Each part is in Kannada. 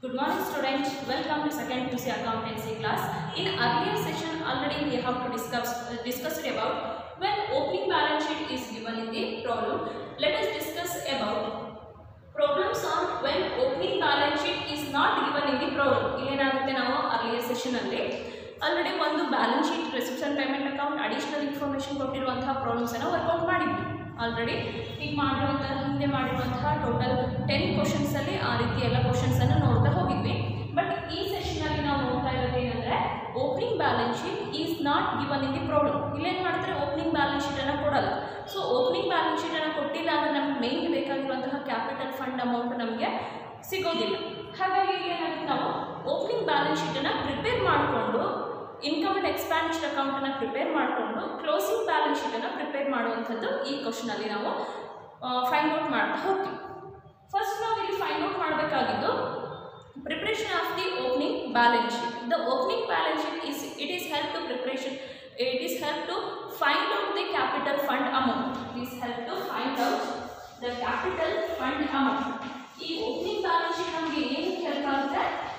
Good morning students, welcome to second QC accountancy class. In earlier session already we have to discuss uh, discussed about when opening balance sheet is given in the problem. Let us discuss about problems on when opening balance sheet is not given in the problem. ಇಲ್ಲೇನಾಗುತ್ತೆ ನಾವು ಅರ್ಲಿಯರ್ ಸೆಷನ್ ಅಲ್ಲಿ ಆಲ್ರೆಡಿ ಒಂದು balance sheet reception payment account additional information ಕೊಟ್ಟಿರುವಂತಹ ಪ್ರಾಬ್ಲಮ್ಸ್ ಅನ್ನ ವರ್ಕೌಟ್ ಮಾಡಿದ್ವಿ ಆಲ್ರೆಡಿ ಈಗ ಮಾಡಿರುವಂತಹ ಹಿಂದೆ ಮಾಡಿರುವಂತಹ ಟೋಟಲ್ ಟೆನ್ ಕ್ವಶನ್ಸ್ ಅಲ್ಲಿ ಆ ರೀತಿ ಎಲ್ಲ ಕ್ವಶನ್ಸ್ ಅನ್ನು ನೋಡ್ತಾ ಹೋಗಿದ್ವಿ ಬಟ್ ಈ ಸೆಷನ್ ಅಲ್ಲಿ ನಾವು ನೋಡ್ತಾ ಇರೋದು ಏನಂದ್ರೆ opening balance sheet is not given in the problem ಇಲ್ಲೇನು ಮಾಡ್ತಾರೆ ಓಪನಿಂಗ್ ಬ್ಯಾಲೆನ್ಸ್ ಶೀಟ್ ಅನ್ನ ಕೊಡಲ್ಲ ಸೊ ಓಪನಿಂಗ್ ಬ್ಯಾಲೆನ್ಸ್ ಶೀಟ್ ಅನ್ನ ಕೊಟ್ಟಿಲ್ಲ ಅಂದ್ರೆ ನಮ್ಗೆ ಮೇನ್ ಬೇಕಾಗಿರುವಂತಹ ಕ್ಯಾಪಿಟಲ್ ಫಂಡ್ ಅಮೌಂಟ್ ನಮಗೆ ಸಿಗೋದಿಲ್ಲ ಹಾಗಾಗಿ ಏನಾಗುತ್ತೆ ನಾವು ಓಪನಿಂಗ್ ಬ್ಯಾಲೆನ್ಸ್ ಶೀಟನ್ನು ಪ್ರಿಪೇರ್ ಮಾಡಿಕೊಂಡು ಇನ್ಕಮ್ ಅಂಡ್ ಎಕ್ಸ್ಪ್ಯಾನ್ಷನ್ ಅಕೌಂಟನ್ನು ಪ್ರಿಪೇರ್ ಮಾಡಿಕೊಂಡು ಕ್ಲೋಸಿಂಗ್ ಬ್ಯಾಲೆನ್ಸ್ ಶೀಟನ್ನು ಪ್ರಿಪೇರ್ ಮಾಡುವಂಥದ್ದು ಈ ಕ್ವಶನಲ್ಲಿ ನಾವು ಫೈಂಡ್ ಔಟ್ ಮಾಡ್ತಾ ಹೋಗ್ತೀವಿ ಫಸ್ಟ್ ನಾವು ಇಲ್ಲಿ ಫೈಂಡ್ ಔಟ್ ಮಾಡಬೇಕಾಗಿದ್ದು preparation of the opening balance sheet the opening balance sheet is it is help to preparation it is help to find out the capital fund amount it is help to find out the capital fund amount ಈ ಓಪನಿಂಗ್ ಬ್ಯಾಲೆನ್ಸ್ ಶೀಟ್ ನಮಗೆ ಏನಕ್ಕೆ ಹೆಲ್ಪ್ ಆಗುತ್ತೆ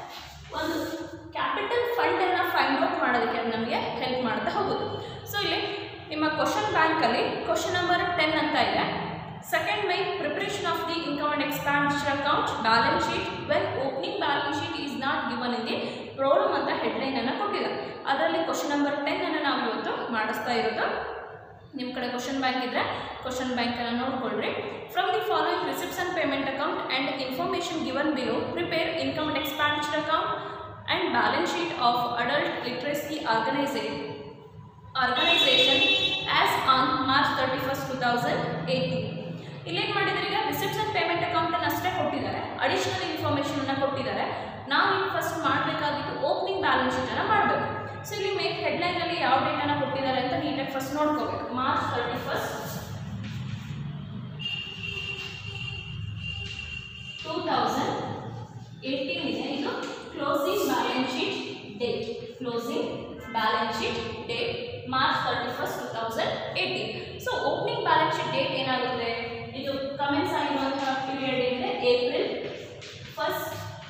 ಒಂದು ಕ್ಯಾಪಿಟಲ್ ಫಂಡನ್ನು ಫೈಂಡ್ ಔಟ್ ಮಾಡೋದಕ್ಕೆ ಅದು ನಮಗೆ ಹೆಲ್ಪ್ ಮಾಡ್ತಾ ಹೋಗೋದು ಸೊ ಇಲ್ಲಿ ನಿಮ್ಮ ಕ್ವಶನ್ ಬ್ಯಾಂಕಲ್ಲಿ ಕ್ವಶನ್ ನಂಬರ್ ಟೆನ್ ಅಂತ ಇದೆ second my preparation of the income and expansion account balance sheet when opening balance sheet is not given in the problem ಅಂತ ಹೆಡ್ಲೈನನ್ನು ಕೊಟ್ಟಿದ್ದಾರೆ ಅದರಲ್ಲಿ ಕ್ವಶನ್ ನಂಬರ್ ಟೆನ್ ಅನ್ನು ನಾವು ಇವತ್ತು ಮಾಡಿಸ್ತಾ ಇರೋದು ನಿಮ್ಮ ಕಡೆ ಕ್ವಶನ್ ಬ್ಯಾಂಕ್ ಇದ್ದರೆ ಕ್ವಶನ್ ಬ್ಯಾಂಕನ್ನು ನೋಡ್ಕೊಳ್ರಿ from the following receipts and payment account and information given below prepare income and expansion account and balance sheet of adult literacy organisation organisation as on March thirty first two thousand eighteen ಇಲ್ಲೇನು ಮಾಡಿದ್ದಾರೆ ಈಗ ರಿಸಿಪ್ಟ್ಸ್ ಅಂಡ್ ಪೇಮೆಂಟ್ ಅಕೌಂಟನ್ನು ಅಷ್ಟೇ ಕೊಟ್ಟಿದ್ದಾರೆ ಅಡಿಷನಲ್ ಇನ್ಫಾರ್ಮೇಷನನ್ನು ಕೊಟ್ಟಿದ್ದಾರೆ ನಾವು ಈಗ ಫಸ್ಟ್ ಮಾಡಬೇಕಾಗಿದ್ದು ಓಪನಿಂಗ್ ಬ್ಯಾಲೆನ್ಸ್ ಶೀಟನ್ನು ಮಾಡಬೇಕು ಸೊ ಇಲ್ಲಿ ಮೇಕ್ ಹೆಡ್ಲೈನಲ್ಲಿ ಯಾವ ಡೇಟನ್ನು ಕೊಟ್ಟಿದ್ದಾರೆ ಅಂತ ನೀಟಾಗಿ ಫಸ್ಟ್ ನೋಡ್ಕೋಬೇಕು March thirty first two thousand eighteen ಇದೆ ಇದು closing balance sheet date closing balance sheet date March thirty first two thousand eighteen so opening balance sheet date ಏನಾಗುತ್ತೆ ಇದು ಕಮೆಂಟ್ಸ್ ಆಗಿರುವಂತಹ ಪೀರಿಯಡ್ ಏನಿದೆ April first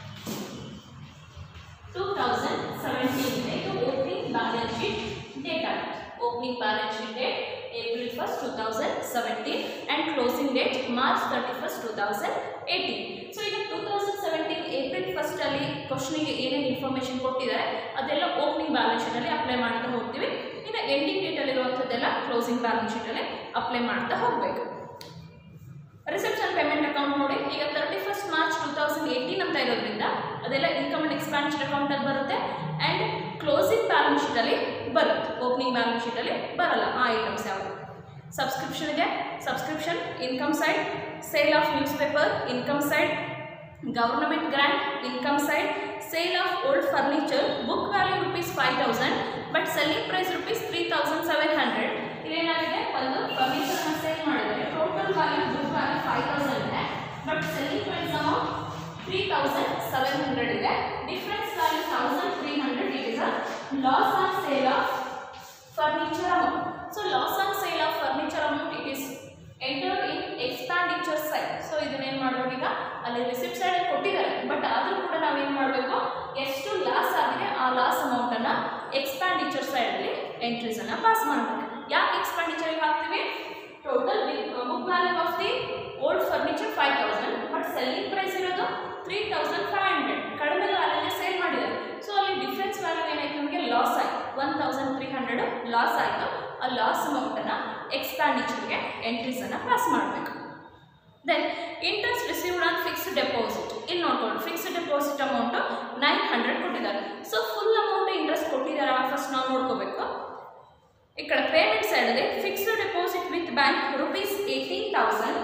two thousand seventeen ಇದೆ ಇದು ಓಪನಿಂಗ್ ಬ್ಯಾಲೆನ್ಸ್ ಶೀಟ್ ಡೇಟ್ ಆಗುತ್ತೆ opening balance sheet date April first two thousand seventeen and closing date March thirty first two thousand eighteen so ಈಗ ಟೂ ತೌಸಂಡ್ ಸೆವೆಂಟೀನ್ ಏಪ್ರಿಲ್ ಫಸ್ಟಲ್ಲಿ ಕ್ವಶನಿಗೆ ಏನೇನು ಇನ್ಫಾರ್ಮೇಷನ್ ಕೊಟ್ಟಿದ್ದಾರೆ ಅದೆಲ್ಲ ಓಪನಿಂಗ್ ಬ್ಯಾಲೆನ್ಸ್ ಶೀಟಲ್ಲಿ ಅಪ್ಲೈ ಮಾಡ್ತಾ ಹೋಗ್ತೀವಿ ಇನ್ನು ಎಂಡಿಂಗ್ ಡೇಟಲ್ಲಿರುವಂಥದ್ದೆಲ್ಲ ಕ್ಲೋಸಿಂಗ್ ಬ್ಯಾಲೆನ್ಸ್ ಶೀಟಲ್ಲಿ ಅಪ್ಲೈ ಮಾಡ್ತಾ ಹೋಗಬೇಕು ರಿಸೆಪ್ಷನ್ ಪೇಮೆಂಟ್ ಅಕೌಂಟ್ ನೋಡಿ ಈಗ thirty first March two thousand eighteen ಅಂತ ಇರೋದ್ರಿಂದ ಅದೆಲ್ಲ ಇನ್ಕಮ್ ಅಂಡ್ ಎಕ್ಸ್ಪಾನ್ಷನ್ ಅಕೌಂಟಲ್ಲಿ ಬರುತ್ತೆ ಆ್ಯಂಡ್ ಕ್ಲೋಸಿಂಗ್ ಬ್ಯಾಲೆನ್ಸ್ ಶೀಟಲ್ಲಿ ಬರುತ್ತೆ ಓಪನಿಂಗ್ ಬ್ಯಾಲೆನ್ಸ್ ಶೀಟಲ್ಲಿ ಬರಲ್ಲ ಆ ಐಟಮ್ಸ್ ಯಾವುದು ಸಬ್ಸ್ಕ್ರಿಪ್ಷನ್ಗೆ subscription income side sale of news paper income side government grant income side sale of old furniture book value rupees five thousand but selling price rupees three thousand seven hundred ಇಲ್ಲೇನಾಗಿದೆ ಒಂದು ಫರ್ನಿಚರ್ನ ಸೇಲ್ ಮಾಡಿದರೆ total value book value five thousand ಇದೆ but selling price amount three thousand seven hundred ಇದೆ difference value thousand three hundred it is a loss on sale of furniture amount so loss on sale of furniture amount it is entered in expenditure side so ಇದನ್ನೇನು ಮಾಡಬೇಕು ಈಗ ಅಲ್ಲಿ ರಿಸಿಪ್ಟ್ ಸೈಡಲ್ಲಿ ಕೊಟ್ಟಿದ್ದಾರೆ ಬಟ್ ಆದರೂ ಕೂಡ ನಾವೇನು ಮಾಡಬೇಕು ಎಷ್ಟು ಲಾಸ್ ಆಗಿದೆ ಆ ಲಾಸ್ ಅಮೌಂಟನ್ನು ಎಕ್ಸ್ಪ್ಯಾಂಡಿಚರ್ ಸೈಡಲ್ಲಿ ಎಂಟ್ರೀಸನ್ನು ಪಾಸ್ ಮಾಡಬೇಕು ಯಾಕೆ ಎಕ್ಸ್ಪ್ಯಾಂಡಿಚರ್ಗೆ ಹಾಕ್ತೀವಿ total book value of the old furniture five thousand but selling price ಇರೋದು ತ್ರೀ ತೌಸಂಡ್ ಫೈವ್ ಹಂಡ್ರೆಡ್ ಕಡಿಮೆ ವ್ಯಾಲ್ಯೂನೇ ಸೇಲ್ ಮಾಡಿದ್ದಾರೆ ಸೊ ಅಲ್ಲಿ ಡಿಫ್ರೆನ್ಸ್ ವ್ಯಾಲ್ಯೂ ಏನಾಯ್ತು ನಮಗೆ ಲಾಸ್ ಆಯಿತು one thousand three hundred loss ಆಯಿತು ಆ ಲಾಸ್ ಅಮೌಂಟನ್ನು ಎಕ್ಸ್ಪ್ಯಾಂಡಿಚರ್ಗೆ ಎಂಟ್ರೀಸನ್ನು ಪಾಸ್ ಮಾಡಬೇಕು then interest received on fixed deposit ಇಲ್ಲಿ ನೋಡ್ಕೊಂಡು fixed deposit amount nine hundred ಕೊಟ್ಟಿದ್ದಾರೆ ಸೊ ಫುಲ್ ಅಮೌಂಟ್ ಇಂಟ್ರೆಸ್ಟ್ ಕೊಟ್ಟಿದ್ದಾರೆ ಫಸ್ಟ್ ನಾವು ನೋಡ್ಕೋಬೇಕು ಈ ಕಡೆ ಪೇಮೆಂಟ್ ಸೈಡಲ್ಲಿ fixed deposit with bank rupees eighteen thousand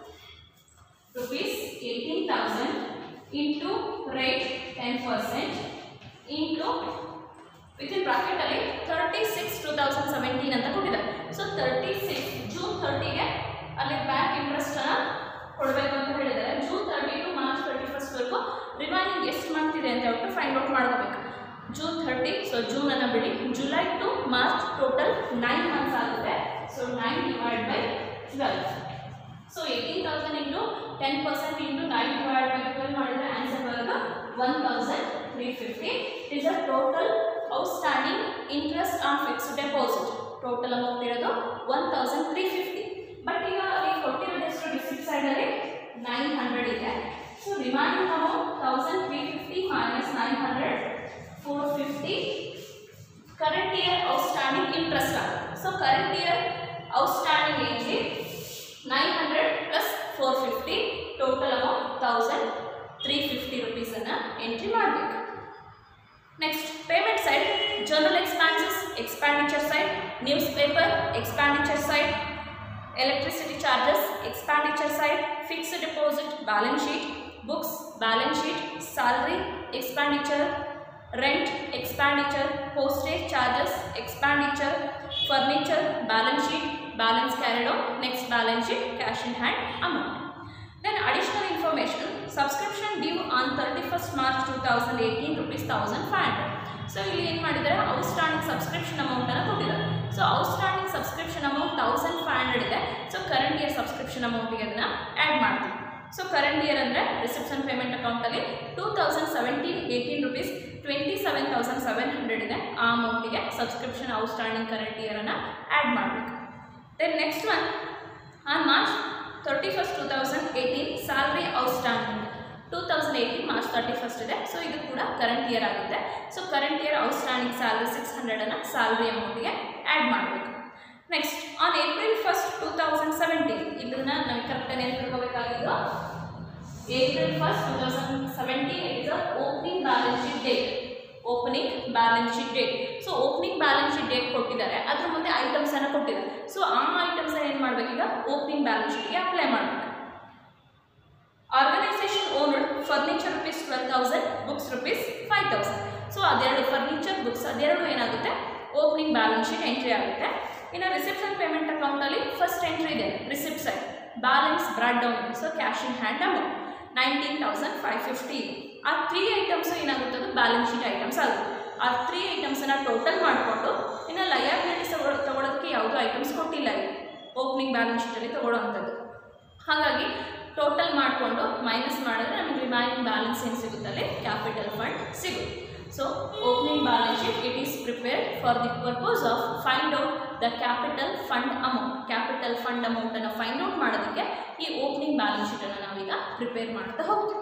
rupees eighteen thousand into rate ten percent into with in ಬ್ರಾಕೆಟಲ್ಲಿ thirty six two thousand seventeen ಅಂತ ಕೊಟ್ಟಿದ್ದಾರೆ ಸೊ ತರ್ಟಿ ಸಿಕ್ಸ್ ಜೂನ್ ತರ್ಟಿಗೆ ಅಲ್ಲಿ ಬ್ಯಾಂಕ್ ಇಂಟ್ರೆಸ್ಟನ್ನು ಕೊಡಬೇಕು ಅಂತ ಹೇಳಿದ್ದಾರೆ June thirty to March thirty ಫಸ್ಟ್ವರೆಗೂ ರಿಮೈನಿಂಗ್ ಎಷ್ಟು ಮಂತ್ ಇದೆ ಅಂತ ಹೇಳ್ಬಿಟ್ಟು ಫೈಂಡ್ ಔಟ್ ಮಾಡ್ಕೋಬೇಕು ಜೂನ್ ಥರ್ಟಿ ಸೊ ಜೂನನ್ನು ಬಿಡಿ July to March total nine months ಆಗುತ್ತೆ so nine divide by twelve so eighteen thousand into ten percent into nine divide by twelve ಮಾಡಿದರೆ ಆನ್ಸರ್ ಬರೋದು one 350 is the total outstanding interest on fixed deposit. Total amount ಇರೋದು 1350. ಬಟ್ ಈಗ ಅವ್ರಿಗೆ ಕೊಟ್ಟಿರೋದು ಎಷ್ಟು ರಿಸಿಪ್ಟ್ ಸೈಡ್ ಅಲ್ಲಿ 900 ಇದೆ. So remaining amount 1350 minus 900 450 current year outstanding interest ಆಗುತ್ತೆ. ಸೊ current year outstanding ಏನ್ರಿ 900 plus 450 ಟೋಟಲ್ ಅಮೌಂಟ್ 1350 ರುಪೀಸ್ ಅನ್ನ ಎಂಟ್ರಿ ಮಾಡಬೇಕು next payment side general expenses expenditure side news paper expenditure side electricity charges expenditure side fixed deposit balance sheet books balance sheet salary expenditure rent expenditure postage charges expenditure furniture balance sheet balance carried out next balance sheet cash in hand amount then additional information subscription due on 31st march 2018 rupees 1500 so ಇಲ್ಲಿ ಏನು ಮಾಡಿದ್ದಾರೆ ಔಟ್ಸ್ಟ್ಯಾಂಡಿಂಗ್ ಸಬ್ಸ್ಕ್ರಿಪ್ಷನ್ ಅಮೌಂಟನ್ನು ಕೊಟ್ಟಿದ್ದಾರೆ so outstanding subscription amount thousand five hundred ಇದೆ ಸೊ ಕರೆಂಟ್ ಇಯರ್ ಸಬ್ಸ್ಕ್ರಿಪ್ಷನ್ ಅಮೌಂಟಿಗೆ ಅದನ್ನು ಆ್ಯಡ್ ಮಾಡ್ತೀವಿ ಸೊ ಕರೆಂಟ್ ಇಯರ್ ಅಂದರೆ ರಿಸೆಪ್ಷನ್ ಪೇಮೆಂಟ್ ಅಕೌಂಟಲ್ಲಿ two thousand seventeen eighteen rupees twenty seven thousand seven hundred ಇದೆ ಆ ಅಮೌಂಟಿಗೆ ಸಬ್ಸ್ಕ್ರಿಪ್ಷನ್ ಔಟ್ಸ್ಟ್ಯಾಂಡಿಂಗ್ ಕರೆಂಟ್ ಇಯರನ್ನು ಆ್ಯಡ್ ಮಾಡಬೇಕು then next one on March thirty first two thousand eighteen salary outstanding two thousand eighteen March thirty first ಇದೆ ಸೊ ಇದು ಕೂಡ ಕರೆಂಟ್ ಇಯರ್ ಆಗುತ್ತೆ so current year outstanding salary six ಹಂಡ್ರೆಡನ್ನು ಸ್ಯಾಲ್ರಿ ಅಮೌಂಟಿಗೆ ಆ್ಯಡ್ ಮಾಡಬೇಕು next on April first two thousand seventeen ಇದನ್ನ ನಮಗೆ ಕರೆಕ್ಟಾಗಿ ನೆನಪಿಟ್ಕೋಬೇಕಾಗಿದ್ದು April first two thousand seventeen is a opening balance sheet date opening balance sheet date so opening balance sheet date ಕೊಟ್ಟಿದ್ದಾರೆ ಅದ್ರ ಮುಂದೆ ಐಟಮ್ಸ್ ಅನ್ನು ಕೊಟ್ಟಿದ್ದಾರೆ ಸೊ ಆ ಐಟಮ್ಸ್ ಏನು ಮಾಡಬೇಕೀಗ ಓಪನಿಂಗ್ ಬ್ಯಾಲೆನ್ಸ್ ಶೀಟ್ಗೆ ಅಪ್ಲೈ ಮಾಡಬೇಕು organisation owner furniture rupees twelve thousand books rupees five thousand so ಅದೆರಡು ಫರ್ನಿಚರ್ ಬುಕ್ಸ್ ಅದೆರಡು ಏನಾಗುತ್ತೆ ಓಪನಿಂಗ್ ಬ್ಯಾಲೆನ್ಸ್ ಶೀಟ್ ಎಂಟ್ರಿ ಆಗುತ್ತೆ ಇನ್ನು ರಿಸೆಪ್ಷನ್ ಪೇಮೆಂಟ್ ಅಕೌಂಟಲ್ಲಿ ಫಸ್ಟ್ ಎಂಟ್ರಿ ಇದೆ receipt side balance brought down so cash in hand amount nineteen thousand five fifty ಆ ತ್ರೀ ಐಟಮ್ಸ್ ಏನಾಗುತ್ತೆ ಅದು ಬ್ಯಾಲೆನ್ಸ್ ಶೀಟ್ ಐಟಮ್ಸ್ ಆಗುತ್ತೆ ಆ ತ್ರೀ ಐಟಮ್ಸನ್ನು ಟೋಟಲ್ ಮಾಡಿಕೊಂಡು ಇನ್ನು ಲಯಬಿಲಿಟೀಸ್ ತಗೊಳ್ ತಗೊಳೋದಕ್ಕೆ ಯಾವುದೂ ಐಟಮ್ಸ್ ಕೊಟ್ಟಿಲ್ಲ ಇಲ್ಲಿ ಓಪನಿಂಗ್ ಬ್ಯಾಲೆನ್ಸ್ ಶೀಟಲ್ಲಿ ತಗೊಳ್ಳೋವಂಥದ್ದು ಹಾಗಾಗಿ ಟೋಟಲ್ ಮಾಡಿಕೊಂಡು ಮೈನಸ್ ಮಾಡಿದ್ರೆ ನಮಗೆ ರಿಮೈನಿಂಗ್ ಬ್ಯಾಲೆನ್ಸ್ ಏನು ಸಿಗುತ್ತಲ್ಲಿ ಕ್ಯಾಪಿಟಲ್ ಫಂಡ್ ಸಿಗುತ್ತೆ so opening balance sheet it is prepared for the purpose of find out the capital fund amount capital fund ಅಮೌಂಟನ್ನು ಫೈಂಡ್ ಔಟ್ ಮಾಡೋದಕ್ಕೆ ಈ ಓಪನಿಂಗ್ ಬ್ಯಾಲೆನ್ಸ್ ಶೀಟನ್ನು ನಾವೀಗ ಪ್ರಿಪೇರ್ ಮಾಡ್ತಾ ಹೋಗ್ತೀವಿ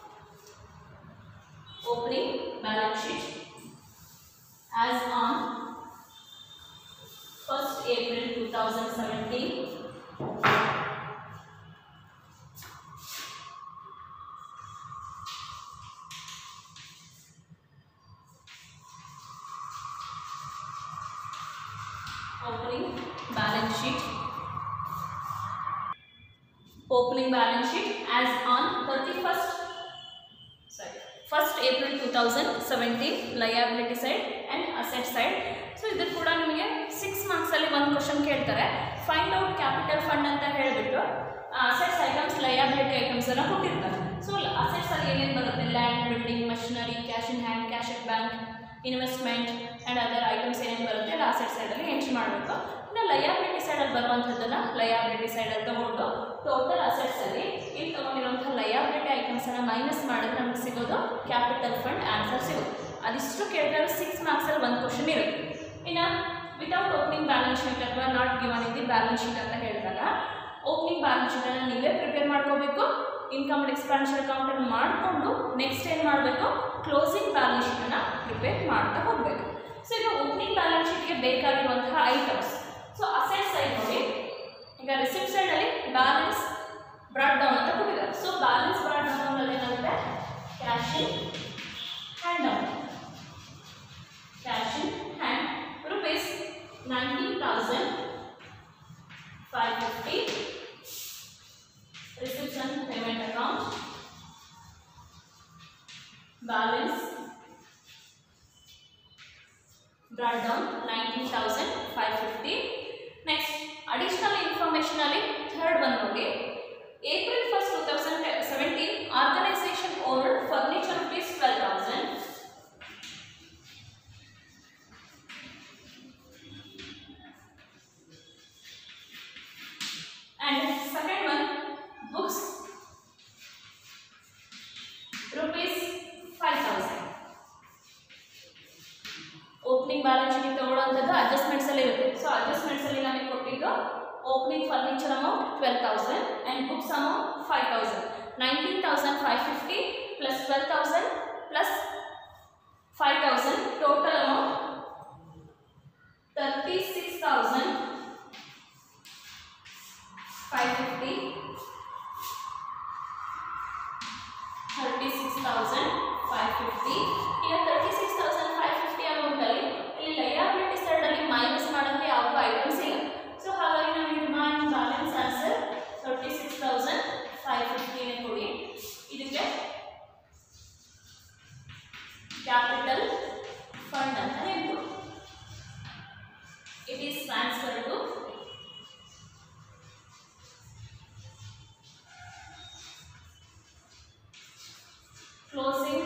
opening balance sheet as on first April two thousand seventeen opening balance sheet opening balance sheet as on 31st sorry 1st April 2017 liability side and asset side so ಇದು ಕೂಡ ನಿಮಗೆ ಸಿಕ್ಸ್ ಮಾರ್ಕ್ಸಲ್ಲಿ ಒಂದು ಕ್ವಶನ್ ಕೇಳ್ತಾರೆ ಫೈಂಡ್ ಔಟ್ ಕ್ಯಾಪಿಟಲ್ ಫಂಡ್ ಅಂತ ಹೇಳಿಬಿಟ್ಟು ಅಸೆಟ್ಸ್ ಐಟಮ್ಸ್ ಲಯಬಿಲಿಟಿ ಐಟಮ್ಸ್ ಅನ್ನು ಕೊಟ್ಟಿರ್ತಾರೆ ಸೊ ಅಸೆಟ್ಸ್ ಅಲ್ಲಿ ಏನೇನು ಬರುತ್ತೆ land building machinery cash in hand cash at bank investment and other items ಏನೇನು ಬರುತ್ತೆ ಎಲ್ಲ ಅಸೆಟ್ ಸೈಡಲ್ಲಿ ಎಂಟ್ರಿ ಮಾಡಬೇಕು ಇನ್ನು ಲಯಾಬಿಲಿಟಿ ಸೈಡಲ್ಲಿ ಬರುವಂಥದ್ದನ್ನು ಲಯಾಬಿಲಿಟಿ ಸೈಡಲ್ಲಿ ತೊಗೊಂಡು ಟೋಟಲ್ ಅಸೆಟ್ಸಲ್ಲಿ ಇಲ್ಲಿ ತೊಗೊಂಡಿರುವಂಥ ಲಯಾಬಿಲಿಟಿ ಐಟಮ್ಸನ್ನು ಮೈನಸ್ ಮಾಡಿದ್ರೆ ನಮಗೆ ಸಿಗೋದು ಕ್ಯಾಪಿಟಲ್ ಫಂಡ್ ಆನ್ಸರ್ ಸಿಗುತ್ತೆ ಅದಿಷ್ಟು ಕೇಳಿದ್ರೆ ಸಿಕ್ಸ್ ಮಾರ್ಕ್ಸಲ್ಲಿ ಒಂದು ಕ್ವಶನ್ ಇರುತ್ತೆ ಇನ್ನು ವಿತೌಟ್ ಓಪನಿಂಗ್ ಬ್ಯಾಲೆನ್ಸ್ ಶೀಟ್ ಅಥವಾ ನಾಟ್ ಗಿವನ್ ಇದ್ದಿ ಬ್ಯಾಲೆನ್ಸ್ ಶೀಟ್ ಅಂತ ಹೇಳಿದಾಗ ಓಪನಿಂಗ್ ಬ್ಯಾಲೆನ್ಸ್ ಶೀಟನ್ನು ನೀವೇ ಪ್ರಿಪೇರ್ ಮಾಡ್ಕೋಬೇಕು ಇನ್ಕಮ್ ಅಂಡ್ ಎಕ್ಸ್ಪೆನ್ಷನ್ ಅಕೌಂಟನ್ನು ಮಾಡಿಕೊಂಡು ನೆಕ್ಸ್ಟ್ ಏನು ಮಾಡಬೇಕು ಕ್ಲೋಸಿಂಗ್ ಬ್ಯಾಲೆನ್ಸ್ ಶೀಟನ್ನು ಪ್ರಿಪೇರ್ ಮಾಡ್ತಾ ಹೋಗಬೇಕು ಸೊ ಈಗ ಓಪನಿಂಗ್ ಬ್ಯಾಲೆನ್ಸ್ ಶೀಟ್ಗೆ ಬೇಕಾಗಿರುವಂತಹ ಐಟಮ್ಸ್ ಸೊ ಅಸೆಟ್ ಸೈಡ್ ನೋಡಿ ಈಗ ರಿಸಿಪ್ಟ್ ಸೈಡಲ್ಲಿ ಬ್ಯಾಲೆನ್ಸ್ ಬ್ರಾಡ್ ಡೌನ್ ಅಂತ ಕೊಟ್ಟಿದ್ದಾರೆ ಸೊ ಬ್ಯಾಲೆನ್ಸ್ ಬ್ರಾಡ್ ಡೌನ್ ಅಲ್ಲಿ ಏನಾಗುತ್ತೆ cash in hand down cash in hand rupees nineteen thousand five fifty reception payment account balance brought down 19550 next additional information ಅಲ್ಲಿ third one ನೋಡಿ April 1st 2017 organization ordered furniture rupees 12000 and second one books rupees 5000 furniture amount 12000 and books amount 5000 19550 plus 12000 plus 5000 total amount 36550 36550 ಈಗ 36550 ಅಮೌಂಟ್ ಅಲ್ಲಿ ಇಲ್ಲಿ ಲಯಬಿಲಿಟಿ ಸೈಡ್ ಅಲ್ಲಿ ಮೈನಸ್ ಮಾಡೋಕ್ಕೆ ಯಾವ ಐಟಮ್ಸ್ ಇಲ್ಲ ಸೊ ಹಾಗಾಗಿ ನಮಗೆ ರಿಮೈನಿಂಗ್ ಬ್ಯಾಲೆನ್ಸ್ ಆನ್ಸರ್ 36550 ನೇ ಕೊಡಿ ಇದಕ್ಕೆ ಕ್ಯಾಪಿಟಲ್ ಫಂಡ್ ಅಂತ ಹೇಳ್ಬೋದು it is transferred to closing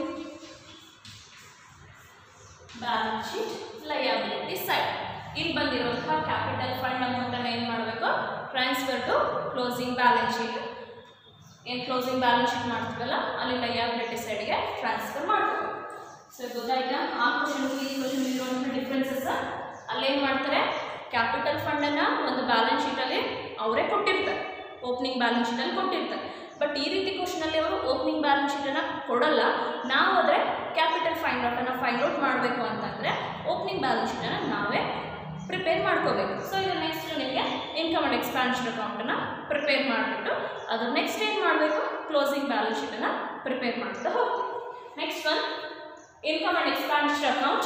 balance sheet liability side ಇಲ್ಲಿ ಬಂದಿರುವಂತಹ ಕ್ಯಾಪಿಟಲ್ ಫಂಡ್ ಅಮೌಂಟ್ ಅನ್ನು ಏನು ಮಾಡಬೇಕು transfer to closing balance sheet ಏನು ಕ್ಲೋಸಿಂಗ್ ಬ್ಯಾಲೆನ್ಸ್ ಶೀಟ್ ಮಾಡ್ತೀವಲ್ಲ ಅಲ್ಲಿ ಲಯಬಿಲಿಟಿ ಸೈಡ್ಗೆ ಟ್ರಾನ್ಸ್ಫರ್ ಮಾಡಬೇಕು ಸೊ ಗೊತ್ತಾಯ್ತಾ ಆ ಕ್ವಶನ್ಗೆ ಈ ಕ್ವಶನ್ ಇರುವಂಥ ಡಿಫ್ರೆನ್ಸಸ್ ಅಲ್ಲೇನು ಮಾಡ್ತಾರೆ ಕ್ಯಾಪಿಟಲ್ ಫಂಡನ್ನು ಒಂದು ಬ್ಯಾಲೆನ್ಸ್ ಶೀಟಲ್ಲಿ ಅವರೇ ಕೊಟ್ಟಿರ್ತಾರೆ ಓಪನಿಂಗ್ ಬ್ಯಾಲೆನ್ಸ್ ಶೀಟಲ್ಲಿ ಕೊಟ್ಟಿರ್ತಾರೆ ಬಟ್ ಈ ರೀತಿ ಕ್ವಶನಲ್ಲಿ ಅವರು ಓಪನಿಂಗ್ ಬ್ಯಾಲೆನ್ಸ್ ಶೀಟನ್ನು ಕೊಡಲ್ಲ ನಾವು ಆದರೆ ಕ್ಯಾಪಿಟಲ್ ಫೈಂಡ್ ಔಟನ್ನು ಫೈಂಡ್ ಔಟ್ ಮಾಡಬೇಕು ಅಂತಂದರೆ ಓಪನಿಂಗ್ ಬ್ಯಾಲೆನ್ಸ್ ಶೀಟನ್ನು ನಾವೇ ಪ್ರಿಪೇರ್ ಮಾಡ್ಕೋಬೇಕು ಸೊ ಇದು ನೆಕ್ಸ್ಟ್ ನಿಮಗೆ ಇನ್ಕಮ್ ಆ್ಯಂಡ್ ಎಕ್ಸ್ಪಾನ್ಷನ್ ಅಕೌಂಟನ್ನು ಪ್ರಿಪೇರ್ ಮಾಡಿಬಿಟ್ಟು ಅದು ನೆಕ್ಸ್ಟ್ ಏನು ಮಾಡಬೇಕು ಕ್ಲೋಸಿಂಗ್ ಬ್ಯಾಲೆನ್ಸ್ ಶೀಟನ್ನು ಪ್ರಿಪೇರ್ ಮಾಡ್ತಾ ಹೋಗ್ತೀವಿ next one income and expansion account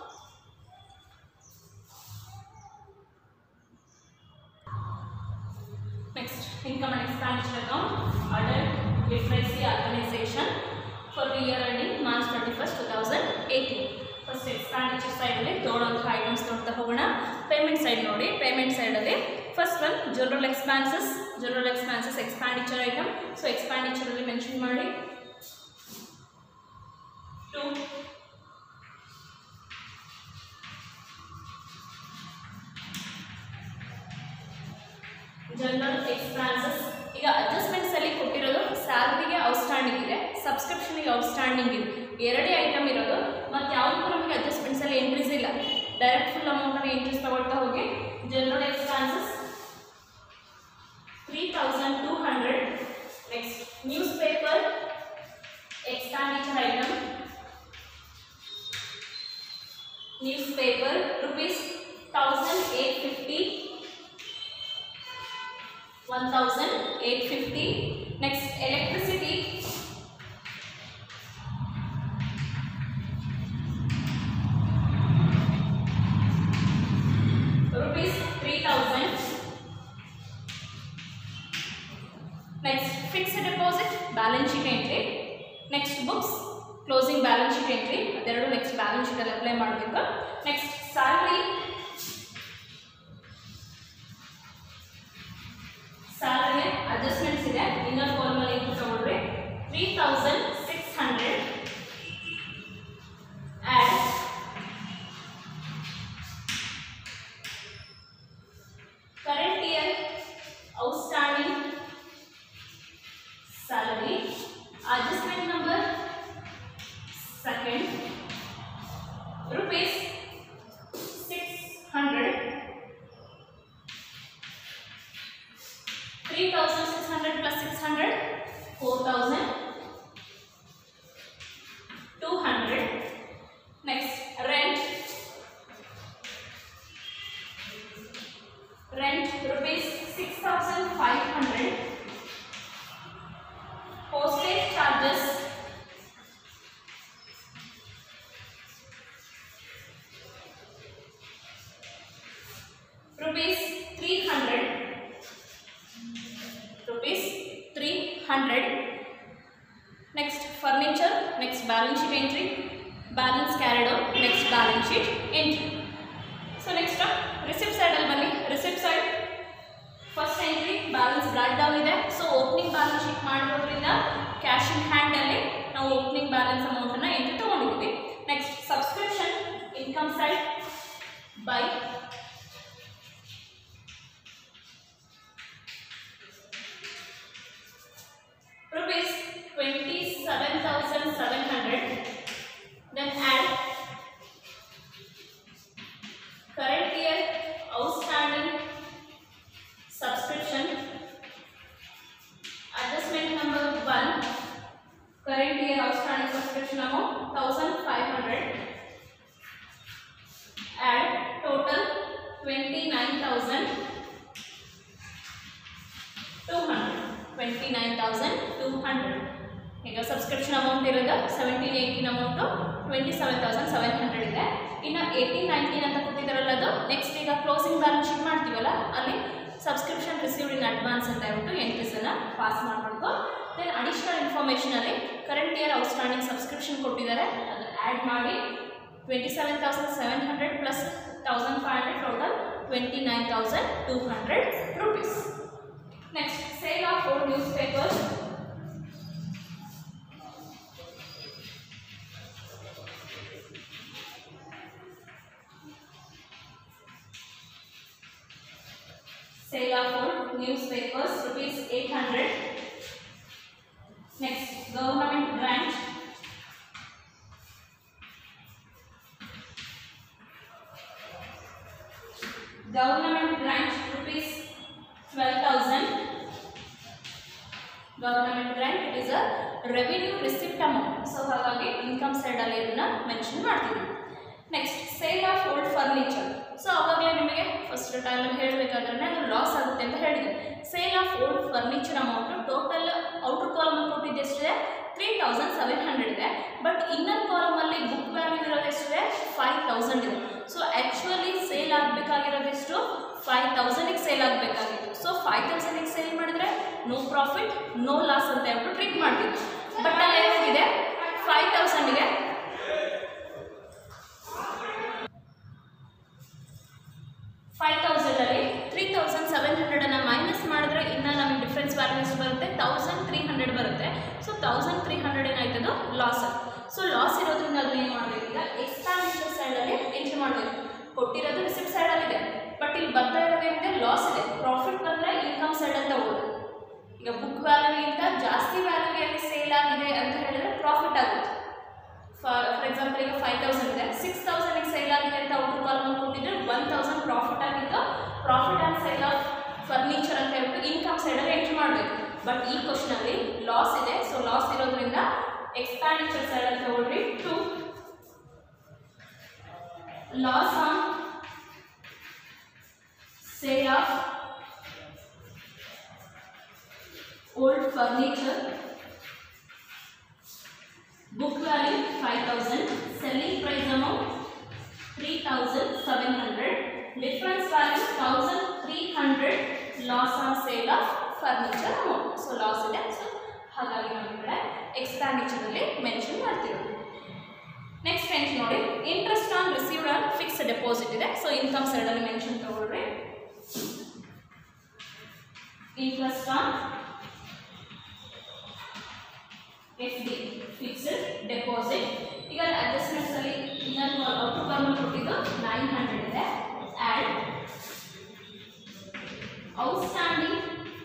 Next, income and expenditure account, adult literacy organization for the year ending March 31st, 2018. First expenditure ಸೈಡಲ್ಲಿ ತೊಗೊಳ್ಳೋಂಥ ಐಟಮ್ಸ್ ನೋಡ್ತಾ ಹೋಗೋಣ ಪೇಮೆಂಟ್ ಸೈಡ್ ನೋಡಿ ಪೇಮೆಂಟ್ ಸೈಡಲ್ಲಿ first one general expenses general expenses expenditure item so ಎಕ್ಸ್ಪ್ಯಾಂಡಿಚರಲ್ಲಿ ಮೆನ್ಷನ್ ಮಾಡಿ ಟು ಜನರಲ್ ಎಕ್ಸ್ಪಾನ್ಸಸ್ ಈಗ ಅಡ್ಜಸ್ಟ್ಮೆಂಟ್ಸ್ ಅಲ್ಲಿ ಕೊಟ್ಟಿರೋದು ಸ್ಯಾಲ್ರಿಗೆ ಔಟ್ಸ್ಟ್ಯಾಂಡಿಂಗ್ ಇದೆ ಸಬ್ಸ್ಕ್ರಿಪ್ಷನ್ಗೆ ಔಟ್ಸ್ಟ್ಯಾಂಡಿಂಗ್ ಇದೆ ಎರಡೇ ಐಟಮ್ ಇರೋದು ಮತ್ತು ಯಾವುದಕ್ಕೂ ನಮಗೆ ಅಡ್ಜಸ್ಟ್ಮೆಂಟ್ಸ್ ಅಲ್ಲಿ ಎಂಟ್ರೀಸ್ ಇಲ್ಲ ಡೈರೆಕ್ಟ್ ಫುಲ್ ಅಮೌಂಟನ್ನು ಎಂಟ್ರೀಸ್ ತಗೊಳ್ತಾ ಹೋಗಿ general expenses three thousand two hundred next news paper expenditure item news paper rupees thousand eight fifty 1850 next electricity rupees 3000 next fixed deposit balance sheet entry next books closing balance sheet entry ಅದೆರಡು ನೆಕ್ಸ್ಟ್ ಬ್ಯಾಲೆನ್ಸ್ ಶೀಟ್ ಅಲ್ಲಿ ಅಪ್ಲೈ ಮಾಡಬೇಕು ನೆಕ್ಸ್ಟ್ ಸ್ಯಾಲ್ರಿ ಸ್ಯಾಲರಿ ಅಡ್ಜಸ್ಟ್ಮೆಂಟ್ಸ್ ಇದೆ ಇನ್ನರ್ ಕಾಲಮಲ್ಲಿ ಏನು ತಗೊಂಡ್ರೆ three thousand six hundred add current year outstanding salary adjustment number second rupees six hundred 3600 plus 600 4200 next rent rent rupees 6500 postage charges rupees 300 rupees 300 next furniture next balance sheet entry balance carried out next balance sheet entry so next up receipt side ಅಲ್ಲಿ ಬನ್ನಿ receipt side first entry balance brought down ಇದೆ ಸೊ ಓಪನಿಂಗ್ ಬ್ಯಾಲೆನ್ಸ್ ಶೀಟ್ ಮಾಡಿರೋದ್ರಿಂದ ಕ್ಯಾಶ್ ಇನ್ ಹ್ಯಾಂಡ್ ಅಲ್ಲಿ ನಾವು ಓಪನಿಂಗ್ ಬ್ಯಾಲೆನ್ಸ್ ಅಮೌಂಟ್ ಅನ್ನ ಎಂಟ್ರಿ ತಗೊಂಡಿದ್ದೀವಿ next subscription income side by rupees 27700 then add current year outstanding subscription subscription amount 1500 add total 29200 29200 ಈಗ ಸಬ್ಸ್ಕ್ರಿಪ್ಷನ್ ಅಮೌಂಟ್ ಇರೋದು seventeen eighteen amount twenty seven thousand seven hundred ಇದೆ ಇನ್ನು ಏಯ್ಟೀನ್ ನೈನ್ಟೀನ್ ಅಂತ ಕೊಟ್ಟಿದ್ದಾರಲ್ಲ ಅದು ನೆಕ್ಸ್ಟ್ ಈಗ ಕ್ಲೋಸಿಂಗ್ ಬ್ಯಾಲೆನ್ಸ್ ಶೀಟ್ ಮಾಡ್ತೀವಲ್ಲ ಅಲ್ಲಿ ಸಬ್ಸ್ಕ್ರಿಪ್ಷನ್ ರಿಸೀವ್ಡ್ ಇನ್ ಅಡ್ವಾನ್ಸ್ ಅಂತ ಹೇಳ್ಬಿಟ್ಟು ಎಂಟ್ರೀಸನ್ನು ಪಾಸ್ ಮಾಡಬೇಕು ದೆನ್ ಅಡಿಷನಲ್ ಇನ್ಫಾರ್ಮೇಷನಲ್ಲಿ ಕರೆಂಟ್ ಇಯರ್ ಔಟ್ಸ್ಟ್ಯಾಂಡಿಂಗ್ ಸಬ್ಸ್ಕ್ರಿಪ್ಷನ್ ಕೊಟ್ಟಿದ್ದಾರೆ ಅದು ಆ್ಯಡ್ ಮಾಡಿ twenty seven thousand seven hundred plus thousand five hundred total twenty nine thousand two hundred rupees next sale of old news papers sale of old newspapers rupees 800 next government grant government grant rupees 12000 government grant it is a revenue receipt amount so ಹಾಗಾಗಿ ಇನ್ಕಮ್ ಸೈಡಲ್ಲಿ ಇದನ್ನ ಮೆನ್ಷನ್ ಮಾಡ್ತೀವಿ next sale of old furniture so ಅವಾಗಲೇ ನಿಮಗೆ ಫಸ್ಟ್ ಟೈಮಲ್ಲಿ ಹೇಳಬೇಕಾದ್ರೆ ಅದು ಲಾಸ್ ಆಗುತ್ತೆ ಅಂತ ಹೇಳಿದೆ sale of old furniture amount total outer ಕಾಲಮಲ್ಲಿ ಕೊಟ್ಟಿದ್ದು ಎಷ್ಟಿದೆ ತ್ರೀ ತೌಸಂಡ್ ಸೆವೆನ್ ಹಂಡ್ರೆಡ್ ಇದೆ ಬಟ್ ಇನ್ನರ್ ಕಾಲಮಲ್ಲಿ ಬುಕ್ ವ್ಯಾಲ್ಯೂ ಇರೋದು ಎಷ್ಟಿದೆ ಫೈವ್ ತೌಸಂಡ್ ಇದೆ ಸೊ ಆ್ಯಕ್ಚುಲಿ ಸೇಲ್ ಆಗಬೇಕಾಗಿರೋದು ಎಷ್ಟು ಫೈವ್ ತೌಸಂಡಿಗೆ ಸೇಲ್ ಆಗಬೇಕಾಗಿತ್ತು ಸೊ ಫೈವ್ ತೌಸಂಡಿಗೆ ಸೇಲ್ ಮಾಡಿದ್ರೆ ನೋ ಪ್ರಾಫಿಟ್ ನೋ ಲಾಸ್ ಅಂತ ಹೇಳ್ಬಿಟ್ಟು ಟ್ರೀಟ್ ಮಾಡ್ತೀವಿ ಬಟ್ ಅಲ್ಲಿ ಏನಾಗಿದೆ ಫೈವ್ ತೌಸಂಡಿಗೆ ಫೈವ್ ತೌಸಂಡಲ್ಲಿ ತ್ರೀ ತೌಸಂಡ್ ಸೆವೆನ್ ಹಂಡ್ರೆಡನ್ನು ಮೈನಸ್ ಮಾಡಿದ್ರೆ ಇನ್ನು ನಮಗೆ ಡಿಫ್ರೆನ್ಸ್ ವ್ಯಾಲ್ಯೂ ಎಷ್ಟು ಬರುತ್ತೆ ತೌಸಂಡ್ ತ್ರೀ ಹಂಡ್ರೆಡ್ ಬರುತ್ತೆ ಸೊ ತೌಸಂಡ್ ತ್ರೀ ಹಂಡ್ರೆಡ್ ಏನಾಯ್ತದು ಲಾಸ್ ಸೊ ಲಾಸ್ ಇರೋದ್ರಿಂದ ಅದು ಏನು ಮಾಡಬೇಕು ಈಗ ಎಕ್ಸ್ಪಾನ್ಷನ್ ಸೈಡಲ್ಲಿ ಎಂಟ್ರಿ ಮಾಡಬೇಕು ಕೊಟ್ಟಿರೋದು ರಿಸಿಪ್ಟ್ ಸೈಡಲ್ಲಿದೆ ಬಟ್ ಇಲ್ಲಿ ಬರ್ತಾ ಇರೋದೇನಿದೆ ಲಾಸ್ ಇದೆ ಪ್ರಾಫಿಟ್ ಬಂದರೆ ಇನ್ಕಮ್ ಸೈಡ್ ಅಂತ ಹೋಗೋದು ಈಗ ಬುಕ್ ವ್ಯಾಲ್ಯೂಗಿಂತ ಜಾಸ್ತಿ ವ್ಯಾಲ್ಯೂಗೆ ಸೇಲ್ ಆಗಿದೆ ಅಂತ ಹೇಳಿದ್ರೆ ಪ್ರಾಫಿಟ್ ಆಗುತ್ತೆ ಫಾರ್ ಫಾರ್ ಎಕ್ಸಾಂಪಲ್ ಈಗ ಫೈವ್ ತೌಸಂಡ್ ಇದೆ ಸಿಕ್ಸ್ ತೌಸಂಡಿಗೆ ಸೇಲ್ ಆಗಿದೆ ಅಂತ ಔಟರ್ ಕಾಲಮ್ ಕೊಟ್ಟಿದ್ರೆ ಒನ್ ತೌಸಂಡ್ ಪ್ರಾಫಿಟ್ ಆಗಿದ್ದು profit and sale of furniture ಅಂತ ಹೇಳ್ಬಿಟ್ಟು ಇನ್ಕಮ್ ಸೈಡಲ್ಲಿ ಎಂಟ್ರಿ ಮಾಡಬೇಕು ಬಟ್ ಈ ಕ್ವಶನಲ್ಲಿ ಲಾಸ್ ಇದೆ ಸೊ ಲಾಸ್ ಇರೋದ್ರಿಂದ ಎಕ್ಸ್ಪ್ಯಾಂಡಿಚರ್ ಸೈಡಲ್ಲಿ ತಗೊಳ್ರಿ to loss on sale of old furniture book value 5000 selling price amount 3700 difference value 1300 loss on sale of furniture amount so loss ಇದೆ ಸೊ ಹಾಗಾಗಿ ನಾವು ಈ ಕಡೆ ಎಕ್ಸ್ಪ್ಯಾಂಡಿಚರ್ ಅಲ್ಲಿ ಮೆನ್ಷನ್ ಮಾಡ್ತೀವಿ ನೆಕ್ಸ್ಟ್ ಎಂಟ್ರಿ ನೋಡಿ interest on received on fixed deposit ಇದೆ ಸೊ ಇನ್ಕಮ್ ಸೈಡ್ ಅಲ್ಲಿ ಮೆನ್ಷನ್ ತಗೊಳ್ರಿ interest on F D fixed deposit ಈಗ ಅಡ್ಜಸ್ಟ್ಮೆಂಟ್ಸ್ ಅಲ್ಲಿ ಇನ್ನರ್ ಔಟರ್ ಕಾಲಮ್ ಕೊಟ್ಟಿದ್ದು ನೈನ್ ಹಂಡ್ರೆಡ್ ಇದೆ ಆ್ಯಡ್ ಔಟ್ಸ್ಟ್ಯಾಂಡಿಂಗ್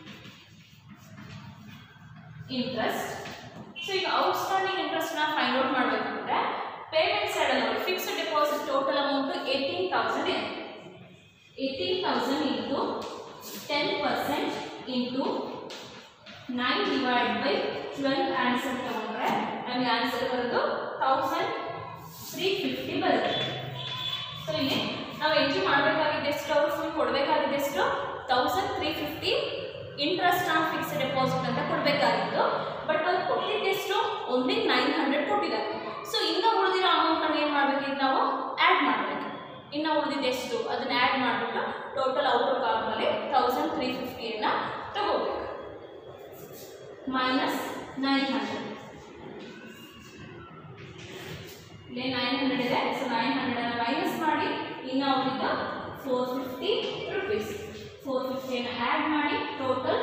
ಇಂಟ್ರೆಸ್ಟ್ ಸೊ ಈಗ ಔಟ್ಸ್ಟ್ಯಾಂಡಿಂಗ್ ಇಂಟ್ರೆಸ್ಟ್ನ ಫೈಂಡ್ ಔಟ್ ಮಾಡಬೇಕಂದ್ರೆ ಪೇಮೆಂಟ್ ಸೈಡಲ್ಲಿ ನೋಡಿ fixed deposit total amount eighteen thousand ಇದೆ eighteen thousand into ten percent into nine divide by twelve answer ತಗೊಂಡ್ರೆ ನಮಗೆ ಆನ್ಸರ್ ಬರೋದು ತೌಸಂಡ್ ತ್ರೀ ಫಿಫ್ಟಿ ಬರುತ್ತೆ ಸೊ ಇಲ್ಲಿ ನಾವು ಎಂಟ್ರಿ ಮಾಡಬೇಕಾಗಿದ್ದೆಷ್ಟು ಅವ್ರು ಫುಲ್ ಕೊಡಬೇಕಾಗಿದ್ದೆಷ್ಟು thousand three fifty interest on fixed deposit ಅಂತ ಕೊಡಬೇಕಾಗಿತ್ತು ಬಟ್ ಅವ್ರು ಕೊಟ್ಟಿದ್ದೆಷ್ಟು ಓನ್ಲಿ ನೈನ್ ಹಂಡ್ರೆಡ್ ಕೊಟ್ಟಿದ್ದಾರೆ ಸೊ ಇನ್ನು ಉಳಿದಿರೋ ಅಮೌಂಟನ್ನು ಏನು ಮಾಡಬೇಕು ನಾವು ಆ್ಯಡ್ ಮಾಡಬೇಕು ಇನ್ನು ಉಳಿದಿದ್ದೆಷ್ಟು ಅದನ್ನ ಆ್ಯಡ್ ಮಾಡಿಬಿಟ್ಟು ಟೋಟಲ್ ಔಟರ್ ಕಾಲಮಲ್ಲಿ ತೌಸಂಡ್ ತ್ರೀ ಫಿಫ್ಟಿಯನ್ನು ತಗೋಬೇಕು ಮೈನಸ್ ನೈನ್ ಹಂಡ್ರೆಡ್ ಇಲ್ಲಿ ನೈನ್ ಹಂಡ್ರೆಡ್ ಇದೆ ಸೊ ನೈನ್ ಹಂಡ್ರೆಡನ್ನು ಮೈನಸ್ ಮಾಡಿ ಇನ್ನು ಅವರಿಂದ ಫೋರ್ ಫಿಫ್ಟಿ ರುಪೀಸ್ ಫೋರ್ ಫಿಫ್ಟಿಯನ್ನು ಆ್ಯಡ್ ಮಾಡಿ total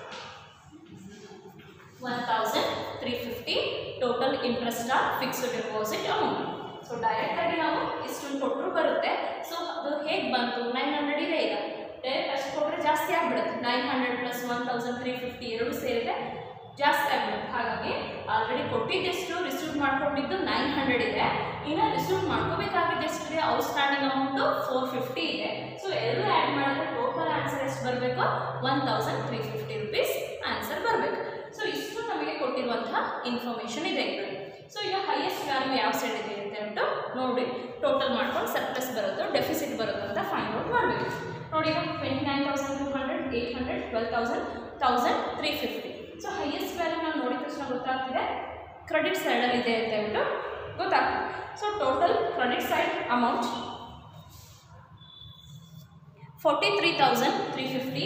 one thousand three fifty total interest on fixed deposit amount so ಡೈರೆಕ್ಟಾಗಿ ನಾವು ಇಷ್ಟೊಂದು ಕೊಟ್ಟರು ಬರುತ್ತೆ ಸೊ ಅದು ಹೇಗೆ ಬಂತು ನೈನ್ ಹಂಡ್ರೆಡ್ ಇದೆ ಈಗ ಡೈರೆಕ್ಟ್ ಅಷ್ಟು ಕೊಟ್ಟರೆ ಜಾಸ್ತಿ ಆಗಿಬಿಡುತ್ತೆ nine hundred plus one thousand three fifty ಎರಡು ಸೇರಿದ್ರೆ ಜಾಸ್ತಿ ಆಗಿಬಿಡುತ್ತೆ ಹಾಗಾಗಿ ಆಲ್ರೆಡಿ ಕೊಟ್ಟಿದ್ದೆಷ್ಟು ರಿಸೀವ್ ಮಾಡ್ಕೊಂಡಿದ್ದು ನೈನ್ ಹಂಡ್ರೆಡ್ ಇದೆ ಇನ್ನು ರಿಸೀವ್ ಮಾಡ್ಕೋಬೇಕಾಗಿದ್ದು ಎಷ್ಟಿದೆ ಔಟ್ಸ್ಟ್ಯಾಂಡಿಂಗ್ ಅಮೌಂಟು ಫೋರ್ ಫಿಫ್ಟಿ ಇದೆ ಸೊ ಎರಡು ಆ್ಯಡ್ ಮಾಡಿದ್ರೆ ಟೋಟಲ್ ಆನ್ಸರ್ ಎಷ್ಟು ಬರಬೇಕು one thousand three fifty rupees answer ಬರಬೇಕು ಸೊ ಇಷ್ಟು ನಮಗೆ ಕೊಟ್ಟಿರುವಂತಹ ಇನ್ಫಾರ್ಮೇಷನ್ ಇದೆ ಇದರಲ್ಲಿ ಸೊ ಈಗ ಹೈಯೆಸ್ಟ್ ವ್ಯಾಲ್ಯೂ ಯಾವ ಸೈಡ್ ಇದೆ ಅಂತ ಹೇಳ್ಬಿಟ್ಟು ನೋಡಿ ಟೋಟಲ್ ಮಾಡ್ಕೊಂಡು ಸರ್ಪ್ಲಸ್ ಬರುತ್ತೋ ಡೆಫಿಸಿಟ್ ಬರುತ್ತೋ ಅಂತ ಫೈಂಡ್ ಔಟ್ ಮಾಡಬೇಕು ನೋಡಿ ಈಗ twenty nine thousand two hundred eight hundred twelve thousand thousand three fifty so highest value ನಾವು ನೋಡಿದ ತಕ್ಷಣ ಗೊತ್ತಾಗ್ತಿದೆ ಕ್ರೆಡಿಟ್ ಸೈಡಲ್ಲಿ ಇದೆ ಅಂತ ಹೇಳ್ಬಿಟ್ಟು ಗೊತ್ತಾಗ್ತದೆ so total credit side amount forty three thousand three fifty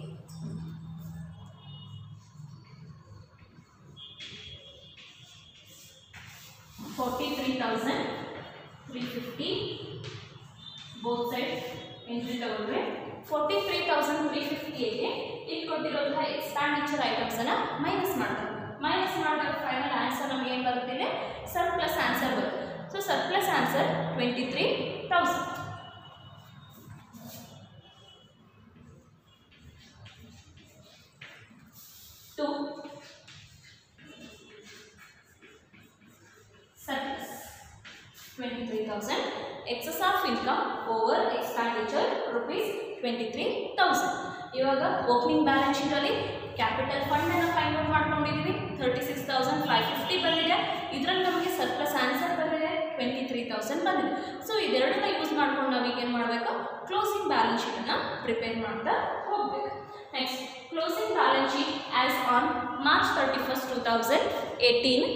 forty three thousand three fifty both side entry ತಗೊಂಡ್ರೆ ಫೋರ್ಟಿ ತ್ರೀ ತೌಸಂಡ್ ತ್ರೀ ಫಿಫ್ಟಿಗೆ ಇಲ್ಲಿ ಕೊಟ್ಟಿರುವಂತಹ ಎಕ್ಸ್ಪ್ಯಾಂಡಿಚರ್ ಐಟಮ್ಸನ್ನು ಮೈನಸ್ ಮಾಡ್ತಾರೆ ಮೈನಸ್ ಮಾಡಿದಾಗ ಫೈನಲ್ ಆನ್ಸರ್ ನಮಗೆ ಏನು ಬರುತ್ತಿದೆ ಸರ್ಪ್ಲಸ್ ಆನ್ಸರ್ ಬರುತ್ತೆ so surplus answer twenty three thousand two surplus 23,000 excess of income over expenditure rupees 23,000 ಇವಾಗ ಓಪನಿಂಗ್ ಬ್ಯಾಲೆನ್ಸ್ ಶೀಟಲ್ಲಿ ಕ್ಯಾಪಿಟಲ್ ಫಂಡ್ ಅನ್ನು ಫೈಂಡ್ ಔಟ್ ಮಾಡ್ಕೊಂಡಿದ್ದೀವಿ thirty six thousand five fifty ಬಂದಿದೆ ಇದರಲ್ಲಿ ನಮಗೆ ಸರ್ಪ್ಲಸ್ ಆನ್ಸರ್ ಬಂದಿದೆ ಟ್ವೆಂಟಿ ತ್ರೀ ತೌಸಂಡ್ ಬಂದಿದೆ ಸೊ ಇದೆರಡನ್ನ ಯೂಸ್ ಮಾಡ್ಕೊಂಡು ನಾವೀಗ ಏನು ಮಾಡಬೇಕು ಕ್ಲೋಸಿಂಗ್ ಬ್ಯಾಲೆನ್ಸ್ ಶೀಟನ್ನು ಪ್ರಿಪೇರ್ ಮಾಡ್ತಾ ಹೋಗಬೇಕು next closing balance sheet as on March thirty first two thousand eighteen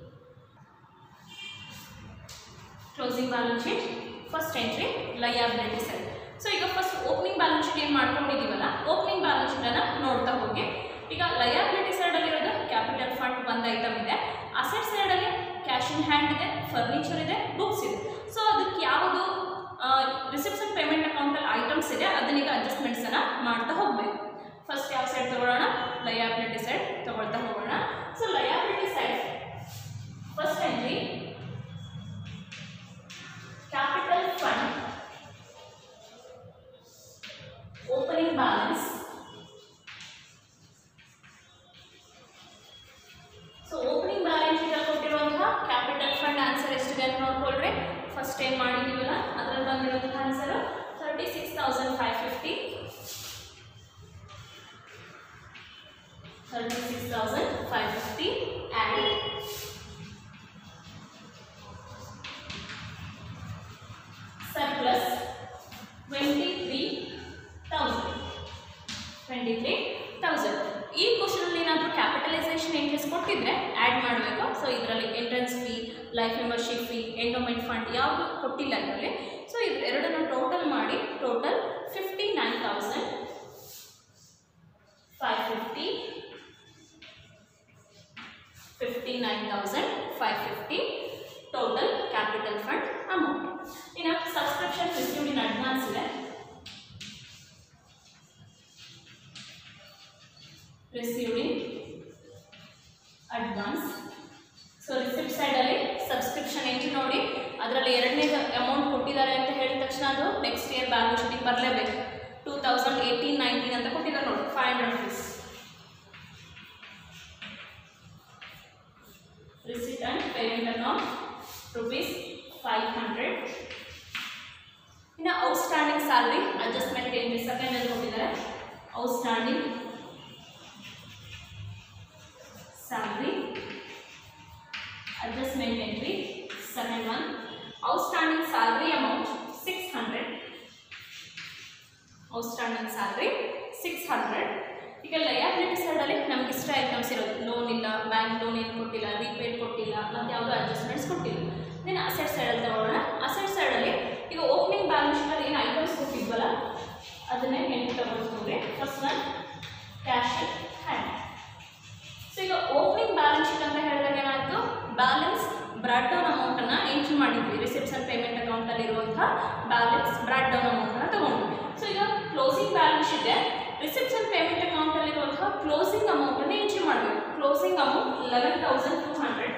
closing balance sheet first entry liability side so ಈಗ ಫಸ್ಟ್ ಓಪನಿಂಗ್ ಬ್ಯಾಲೆನ್ಸ್ ಶೀಟ್ ಏನು ಮಾಡ್ಕೊಂಡಿದ್ದೀವಲ್ಲ ಓಪನಿಂಗ್ ಬ್ಯಾಲೆನ್ಸ್ ಶೀಟನ್ನು ನೋಡ್ತಾ ಹೋಗಿ ಈಗ ಲಯಾಬಿಲಿಟಿ ಸೈಡಲ್ಲಿರೋದು ಕ್ಯಾಪಿಟಲ್ ಫಂಡ್ ಒಂದು ಐಟಮ್ ಇದೆ ಅಸೆಟ್ ಸೈಡಲ್ಲಿ ಕ್ಯಾಶ್ ಇನ್ ಹ್ಯಾಂಡ್ ಇದೆ ಫರ್ನಿಚರ್ ಇದೆ ಬುಕ್ಸ್ ಇದೆ ಸೊ ಅದಕ್ಕೆ ಯಾವುದು ರಿಸೆಪ್ಷನ್ ಪೇಮೆಂಟ್ ಅಕೌಂಟಲ್ಲಿ ಐಟಮ್ಸ್ ಇದೆ ಅದನ್ನೀಗ ಅಡ್ಜಸ್ಟ್ಮೆಂಟ್ಸನ್ನು ಮಾಡ್ತಾ ಹೋಗಬೇಕು ಫಸ್ಟ್ ಯಾವ ಸೈಡ್ ತಗೊಳ್ಳೋಣ ಲಯಾಬಿಲಿಟಿ ಸೈಡ್ ತಗೊಳ್ತಾ ಹೋಗೋಣ so liability side first entry capital fund opening balance so opening balance sheet ಕೊಟ್ಟಿರುವಂತಹ ಕ್ಯಾಪಿಟಲ್ ಫಂಡ್ ಆನ್ಸರ್ ಎಷ್ಟಿದೆ ಅಂತ ನೋಡ್ಕೊಳ್ರಿ ಫಸ್ಟ್ ಏನು ಮಾಡಿದ್ದೀವಲ್ಲ ಅದರಲ್ಲಿ ಬಂದಿರುವಂತಹ answer thirty six thousand five fifty thirty six thousand five fifty and surplus 23,000. 23,000. ಈ ಕ್ವಶನಲ್ಲಿ ಏನಾದರೂ ಕ್ಯಾಪಿಟಲೈಸೇಷನ್ ಎಂಟ್ರೀಸ್ ಕೊಟ್ಟಿದ್ರೆ ಆ್ಯಡ್ ಮಾಡಬೇಕು ಸೊ ಇದರಲ್ಲಿ entrance fee life membership fee endowment fund ಯಾವುದು ಕೊಟ್ಟಿಲ್ಲ ಇದರಲ್ಲಿ ಸೊ ಇದು ಎರಡನ್ನು ಟೋಟಲ್ ಮಾಡಿ total fifty nine thousand five fifty fifty nine thousand five fifty total capital fund amount ಇನ್ನು ಸಬ್ಸ್ಕ್ರಿಪ್ಷನ್ ರಿಸೀವ್ಡ್ ಇನ್ ಅಡ್ವಾನ್ಸ್ ಇದೆ received in advance so receipt ಸೈಡಲ್ಲಿ ಸಬ್ಸ್ಕ್ರಿಪ್ಷನ್ ಎಂಟ್ರಿ ನೋಡಿ ಅದರಲ್ಲಿ ಎರಡನೇ ಅಮೌಂಟ್ ಕೊಟ್ಟಿದ್ದಾರೆ ಅಂತ ಹೇಳಿದ ತಕ್ಷಣ ಅದು ನೆಕ್ಸ್ಟ್ ಇಯರ್ ಬ್ಯಾಲೆನ್ಸ್ ಶೀಟಿಗೆ ಬರಲೇಬೇಕು ಟೂ ತೌಸಂಡ್ ಏಯ್ಟೀನ್ ನೈನ್ಟೀನ್ ಅಂತ ಕೊಟ್ಟಿದ್ದಾರೆ ನೋಡಿ five hundred rupees receipt and payment amount rupees 500 ಇನ್ನು outstanding salary adjustment entry second ಅಲ್ಲಿ ಕೊಟ್ಟಿದ್ದಾರೆ outstanding salary adjustment entry second one outstanding salary amount six hundred outstanding salary six hundred ಈಗ ಲಯಾಬಿಲಿಟಿ ಸೈಡಲ್ಲಿ ನಮ್ಗೆ ಇಷ್ಟ ಐಟಮ್ಸ್ ಇರೋದು ಲೋನ್ ಇಲ್ಲ ಬ್ಯಾಂಕ್ ಲೋನ್ ಏನು ಕೊಟ್ಟಿಲ್ಲ ರೀಪೇಡ್ ಕೊಟ್ಟಿಲ್ಲ ಮತ್ತು ಯಾವುದೋ ಅಡ್ಜಸ್ಟ್ಮೆಂಟ್ಸ್ ಕೊಟ್ಟಿಲ್ಲ ದೆನ್ ಅಸೆಟ್ ಸೈಡಲ್ಲಿ ತಗೊಳ್ಳೋಣ ಅಸೆಟ್ ಸೈಡಲ್ಲಿ ಈಗ ಓಪನಿಂಗ್ ಬ್ಯಾಲೆನ್ಸ್ ಶೀಟಲ್ಲಿ ಏನು ಐಟಮ್ಸ್ ಕೊಟ್ಟಿದ್ವಲ್ಲ ಅದನ್ನೇ ಎಂಟು ತಗೊಳ್ತೀವಿ first one cash hand so ಈಗ ಓಪನಿಂಗ್ ಬ್ಯಾಲೆನ್ಸ್ ಶೀಟ್ ಅಂತ ಹೇಳಿದಾಗ ಏನಾಯಿತು ಬ್ಯಾಲೆನ್ಸ್ ಬ್ರಾಡ್ ಡೌನ್ ಅಮೌಂಟನ್ನು ಎಂಟ್ರಿ ಮಾಡಿದ್ವಿ ರಿಸೆಪ್ಷನ್ ಪೇಮೆಂಟ್ ಅಕೌಂಟಲ್ಲಿ ಇರುವಂತಹ ಬ್ಯಾಲೆನ್ಸ್ ಬ್ರಾಡ್ ಡೌನ್ ಅಮೌಂಟನ್ನು ತಗೊಂಡ್ವಿ ಸೊ ಈಗ ಕ್ಲೋಸಿಂಗ್ ಬ್ಯಾಲೆನ್ಸ್ ಇದೆ ರಿಸೆಪ್ಷನ್ ಪೇಮೆಂಟ್ ಅಕೌಂಟಲ್ಲಿರುವಂತಹ ಕ್ಲೋಸಿಂಗ್ ಅಮೌಂಟನ್ನು ಎಂಟ್ರಿ ಮಾಡಬೇಕು closing amount eleven thousand two hundred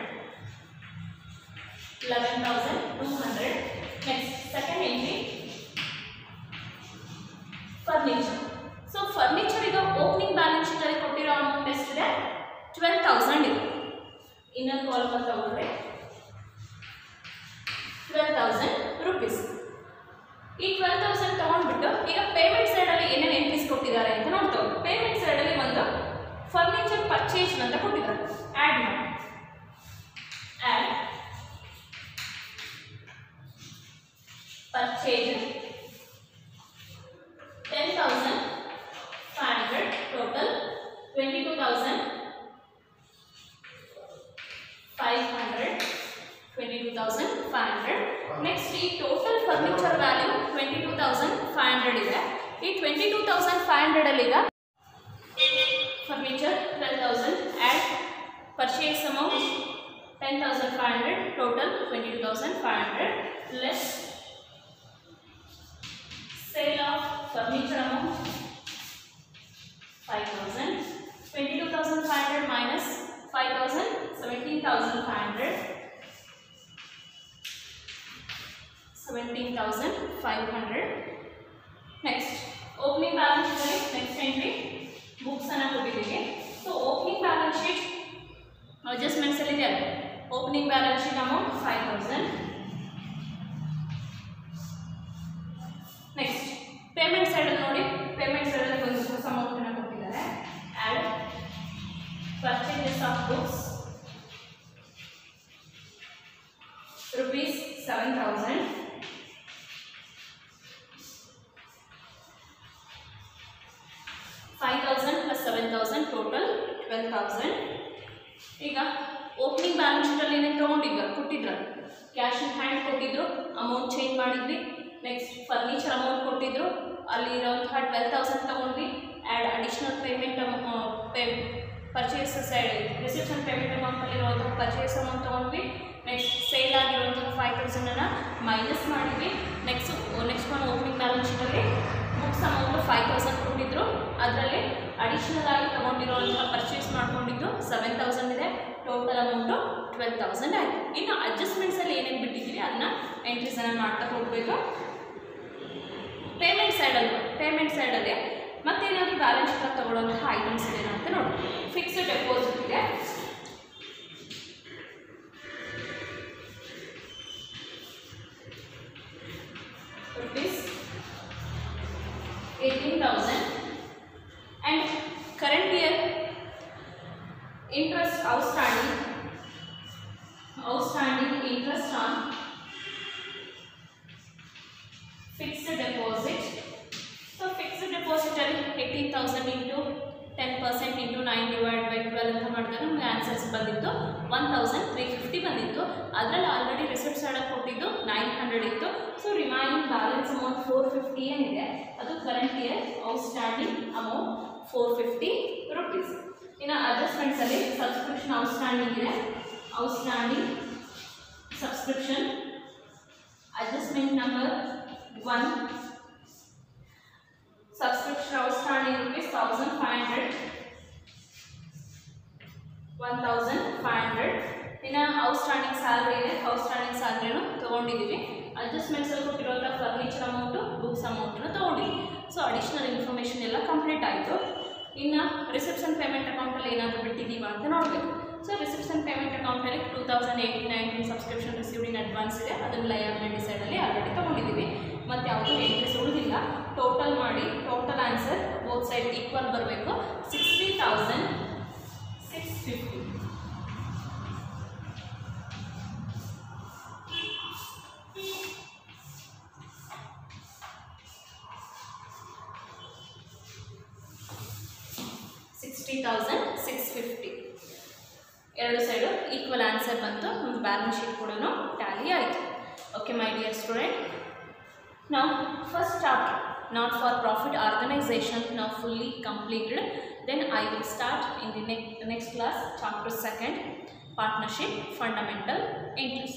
eleven thousand two hundred next second entry furniture so furniture ಈಗ ಓಪನಿಂಗ್ ಬ್ಯಾಲೆನ್ಸ್ ಶೀಟಲ್ಲಿ ಕೊಟ್ಟಿರೋ ಅಮೌಂಟ್ ಎಷ್ಟಿದೆ ಟ್ವೆಲ್ ತೌಸಂಡ್ ಇದೆ ಇನ್ನೊಂದು ಕಾಲಮ್ ತಗೊಂಡ್ರೆ ಟ್ವೆಲ್ ತೌಸಂಡ್ ರುಪೀಸ್ ಈ ಟ್ವೆಲ್ ತೌಸಂಡ್ ತೊಗೊಂಡ್ಬಿಟ್ಟು ಈಗ ಪೇಮೆಂಟ್ ಸೈಡಲ್ಲಿ ಏನೇನು ಎಂಟ್ರೀಸ್ ಕೊಟ್ಟಿದ್ದಾರೆ ಅಂತ ನೋಡ್ತೇವೆ ಪೇಮೆಂಟ್ ಸೈಡಲ್ಲಿ ಒಂದು ಫರ್ನಿಚರ್ ಪರ್ಚೇಸ್ ಅಂತ ಕೊಟ್ಟಿದ್ದಾರೆ ಆ್ಯಡ್ ಮಾಡಿ ಆ್ಯಡ್ ಫೈವ್ ಹಂಡ್ರೆಡ್ ನೆಕ್ಸ್ಟ್ ಈ total furniture value twenty two thousand five hundred ಇದೆ ಈ ಟ್ವೆಂಟಿ ಟೂ ತೌಸಂಡ್ ಫೈವ್ ಹಂಡ್ರೆಡಲ್ಲಿ ಈಗ furniture twelve thousand add purchase amount ten thousand five hundred total twenty two thousand five hundred less sale of furniture amount five thousand twenty two thousand five hundred minus five thousand seventeen thousand five hundred seventeen thousand five hundred next opening balance ಶೀಟಲ್ಲಿ ನೆಕ್ಸ್ಟ್ ಎಂಟ್ರಿ ಬುಕ್ಸನ್ನು ಕೊಟ್ಟಿದ್ದೀವಿ so opening balance sheet adjustments ಅಲ್ಲಿ ಇದೆ opening balance sheet amount five thousand next payment ಸೈಡಲ್ಲಿ ನೋಡಿ ಪೇಮೆಂಟ್ ಸೈಡಲ್ಲಿ ಒಂದು ಹೊಸ ಅಮೌಂಟನ್ನು ಕೊಟ್ಟಿದ್ದಾರೆ add purchases of books rupees seven thousand five thousand plus seven thousand total twelve thousand ಈಗ ಓಪನಿಂಗ್ ಬ್ಯಾಲೆನ್ಸ್ ಶೀಟಲ್ಲಿ ಏನೇನು ತೊಗೊಂಡಿದ್ರು ಕೊಟ್ಟಿದ್ರು ಕ್ಯಾಶ್ ಇನ್ ಹ್ಯಾಂಡ್ ಕೊಟ್ಟಿದ್ರು ಅಮೌಂಟ್ ಚೇಂಜ್ ಮಾಡಿದ್ವಿ ನೆಕ್ಸ್ಟ್ ಫರ್ನಿಚರ್ ಅಮೌಂಟ್ ಕೊಟ್ಟಿದ್ರು ಅಲ್ಲಿ ಇರೋಂತಹ ಟ್ವೆಲ್ ತೌಸಂಡ್ ತೊಗೊಂಡ್ವಿ add additional payment pay purchase side reception payment ಅಮೌಂಟಲ್ಲಿ ಇರುವಂತಹ ಪರ್ಚೇಸ್ ಅಮೌಂಟ್ ತೊಗೊಂಡ್ವಿ ನೆಕ್ಸ್ಟ್ ಸೇಲ್ ಆಗಿರುವಂತಹ ಫೈವ್ ತೌಸಂಡನ್ನು ಮೈನಸ್ ಮಾಡಿದ್ವಿ next next one opening balance ಶೀಟಲ್ಲಿ ಬುಕ್ಸ್ ಅಮೌಂಟು ಫೈವ್ ತೌಸಂಡ್ ಕೊಟ್ಟಿದ್ರು ಅದರಲ್ಲಿ ಅಡಿಷನಲ್ ಆಗಿ ತೊಗೊಂಡಿರುವಂತಹ ಪರ್ಚೇಸ್ ಮಾಡ್ಕೊಂಡಿದ್ದು ಸೆವೆನ್ ತೌಸಂಡ್ ಇದೆ ಟೋಟಲ್ ಅಮೌಂಟು ಟ್ವೆಲ್ ತೌಸಂಡ್ ಆಯಿತು ಇನ್ನು ಅಡ್ಜಸ್ಟ್ಮೆಂಟ್ಸಲ್ಲಿ ಏನೇನು ಬಿಟ್ಟಿದ್ದೀವಿ ಅದನ್ನ ಎಂಟ್ರೀಸನ್ನು ಮಾಡ್ತಾ ಹೋಗಬೇಕು ಪೇಮೆಂಟ್ ಸೈಡಲ್ಲಿ ಪೇಮೆಂಟ್ ಸೈಡಲ್ಲಿ ಮತ್ತೇನಾದರೂ ಬ್ಯಾಲೆನ್ಸ್ ಶೀಟ್ ತಗೊಳ್ಳುವಂತಹ ಐಟಮ್ಸ್ ಇದೆ ಅಂತ ನೋಡಿ ಫಿಕ್ಸ್ಡ್ ಡೆಪಾಸಿಟ್ ಇದೆ rupees eighteen thousand and current year interest outstanding outstanding interest on fixed deposit so fixed deposit ಅಲ್ಲಿ eighteen thousand into ten percent into nine divide by twelve ಅಂತ ಮಾಡಿದ್ರೆ ನಮಗೆ ಆನ್ಸರ್ಸ್ ಬಂದಿತ್ತು ಒನ್ ತೌಸಂಡ್ ತ್ರೀ ಫಿಫ್ಟಿ ಬಂದಿತ್ತು ಅದರಲ್ಲಿ ಆಲ್ರೆಡಿ ರಿಸಿಪ್ಟ್ ಸೈಡಲ್ಲಿ ಕೊಟ್ಟಿದ್ದು ನೈನ್ ಹಂಡ್ರೆಡ್ ಇತ್ತು so remaining balance amount four fifty ಏನಿದೆ ಅದು current year outstanding amount four fifty rupees ಇನ್ನು ಅಡ್ಜಸ್ಟ್ಮೆಂಟ್ಸಲ್ಲಿ ಸಬ್ಸ್ಕ್ರಿಪ್ಷನ್ ಔಟ್ಸ್ಟ್ಯಾಂಡಿಂಗ್ ಇದೆ outstanding subscription adjustment number one subscription outstanding rupees thousand five hundred one thousand five hundred ಇನ್ನು ಔಟ್ಸ್ಟ್ಯಾಂಡಿಂಗ್ ಸ್ಯಾಲ್ರಿ ಇದೆ ಔಟ್ಸ್ಟ್ಯಾಂಡಿಂಗ್ ಸ್ಯಾಲ್ರಿನೂ ತೊಗೊಂಡಿದ್ದೀವಿ ಅಡ್ಜಸ್ಟ್ಮೆಂಟ್ಸಲ್ಲಿ ಕೊಟ್ಟಿರುವಂಥ ಫರ್ನಿಚರ್ ಅಮೌಂಟು ಬುಕ್ಸ್ ಅಮೌಂಟನ್ನು ತೊಗೊಂಡಿದ್ದೀವಿ ಸೊ ಅಡಿಷ್ನಲ್ ಇನ್ಫಾರ್ಮೇಷನ್ ಎಲ್ಲ ಕಂಪ್ಲೀಟ್ ಆಯಿತು ಇನ್ನು ರಿಸೆಪ್ಷನ್ ಪೇಮೆಂಟ್ ಅಕೌಂಟಲ್ಲಿ ಏನಾದರೂ ಬಿಟ್ಟಿದ್ದೀವಾ ಅಂತ ನೋಡಬೇಕು ಸೊ ರಿಸೆಪ್ಷನ್ ಪೇಮೆಂಟ್ ಅಕೌಂಟಲ್ಲಿ two thousand eighteen nineteen subscription received in advance ಇದೆ ಅದನ್ನು ಲಯಬಿಲಿಟಿ ಸೈಡಲ್ಲಿ ಆಲ್ರೆಡಿ ತೊಗೊಂಡಿದ್ದೀವಿ ಮತ್ತು ಯಾವುದೂ ಎಂಟ್ರೀಸ್ ಉಳಿದಿಲ್ಲ ಟೋಟಲ್ ಮಾಡಿ total answer both side equal ಬರಬೇಕು sixty thousand six fifty sixty thousand six fifty ಎರಡು ಸೈಡು ಈಕ್ವಲ್ ಆನ್ಸರ್ ಬಂತು ಒಂದು ಬ್ಯಾಲೆನ್ಸ್ ಶೀಟ್ ಕೂಡ ಟ್ಯಾಲಿ ಆಯಿತು ಓಕೆ ಮೈ ಡಿಯರ್ ಸ್ಟೂಡೆಂಟ್ ನಾವು first chapter not for profit organisation ನಾವು fully completed then I will start in the nex next class chapter second partnership fundamental entries